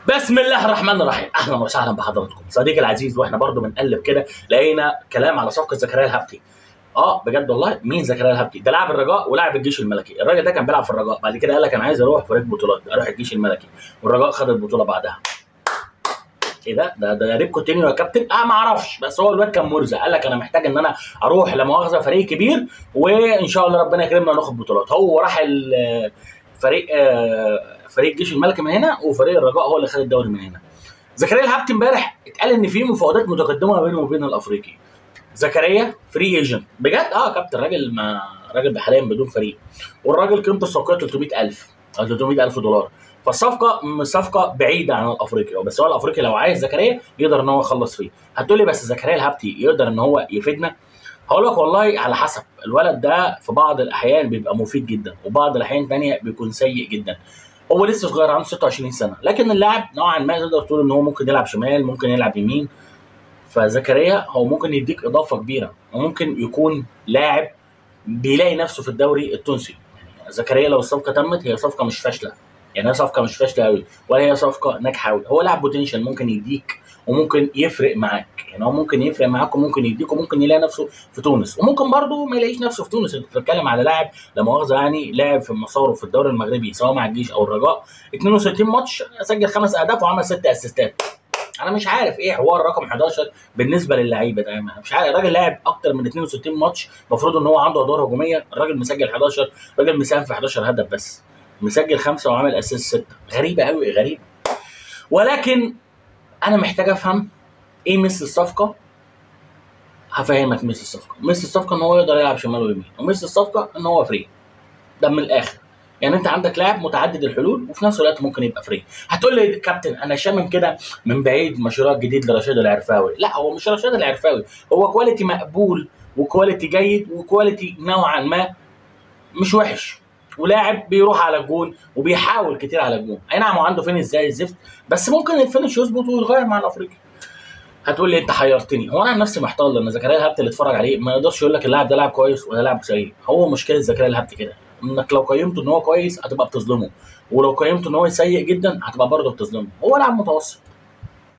بسم الله الرحمن الرحيم اهلا وسهلا بحضراتكم صديقي العزيز واحنا برضو بنقلب كده لقينا كلام على صفقه زكريا الهبتي اه بجد والله مين زكريا الهبتي ده لاعب الرجاء ولاعب الجيش الملكي الراجل ده كان بيلعب في الرجاء بعد كده قال لك انا عايز اروح فريق بطولات اروح الجيش الملكي والرجاء خد البطوله بعدها ايه ده ده ده ريب كوتينيو يا كابتن اه ما اعرفش بس هو الواد كان مرزق قال لك انا محتاج ان انا اروح لا مؤاخذه فريق كبير وان شاء الله ربنا يكرمنا وناخد بطولات هو راح ال- فريق آه، فريق الجيش الملكي من هنا وفريق الرجاء هو اللي خد الدوري من هنا زكريا الهبتي امبارح اتقال ان في مفاوضات متقدمه ما بينه وبين الافريقي زكريا فري ايجنت بجد اه كابتن راجل ما راجل حاليا بدون فريق والراجل قيمته السوقيه 300000 او 300000 دولار فالصفقه مش صفقه بعيده عن الافريقي بس هو الافريقي لو عايز زكريا يقدر ان هو يخلص فيه هتقول لي بس زكريا الهبتي يقدر ان هو يفيدنا هقول لك والله على حسب الولد ده في بعض الاحيان بيبقى مفيد جدا وبعض الاحيان تانية بيكون سيء جدا هو لسه صغير عنده 26 سنه لكن اللاعب نوعا ما تقدر تقول ان هو ممكن يلعب شمال ممكن يلعب يمين فزكريا هو ممكن يديك اضافه كبيره وممكن يكون لاعب بيلاقي نفسه في الدوري التونسي يعني زكريا لو الصفقه تمت هي صفقه مش فاشله يعني هي صفقه مش فاشله قوي ولا هي صفقه ناجحه قوي هو لاعب بوتنشال ممكن يديك وممكن يفرق معاك يعني هو ممكن يفرق معاك وممكن يديك وممكن يلاقي نفسه في تونس وممكن برضه ما يلاقيش نفسه في تونس انت بتتكلم على لاعب لا مؤاخذه يعني لاعب في مساره في الدوري المغربي سواء مع الجيش او الرجاء 62 ماتش سجل خمس اهداف وعمل ست اسيستات انا مش عارف ايه حوار رقم 11 بالنسبه للعيبه ده أنا مش عارف الراجل لاعب اكتر من 62 ماتش المفروض ان هو عنده ادوار هجوميه الراجل مسجل 11 الراجل مساهم في 11 هدف بس مسجل خمسه وعامل اسيست سته غريبه قوي غريبه ولكن انا محتاج افهم ايه مثل الصفقه هفهمك مثل الصفقه مثل الصفقه ان هو يقدر يلعب شمال ويمين ومثل الصفقه ان هو فري ده من الاخر يعني انت عندك لاعب متعدد الحلول وفي نفس الوقت ممكن يبقى فري هتقول لي كابتن انا شامم كده من بعيد مشروع جديد لرشاد العرفاوي لا هو مش رشاد العرفاوي هو كواليتي مقبول وكواليتي جيد وكواليتي نوعا ما مش وحش ولاعب بيروح على الجون وبيحاول كتير على الجون اي نعم هو عنده فينش زي الزفت بس ممكن الفينش يظبط ويتغير مع الافريقي هتقول لي انت حيرتني هو انا عن نفسي محتار لان زكريا الهبت اللي اتفرج عليه ما يقدرش يقول لك اللاعب ده لاعب كويس ولا لاعب سيء هو مشكله زكريا الهبت كده انك لو قيمته ان هو كويس هتبقى بتظلمه ولو قيمته ان هو سيء جدا هتبقى برضه بتظلمه هو لاعب متوسط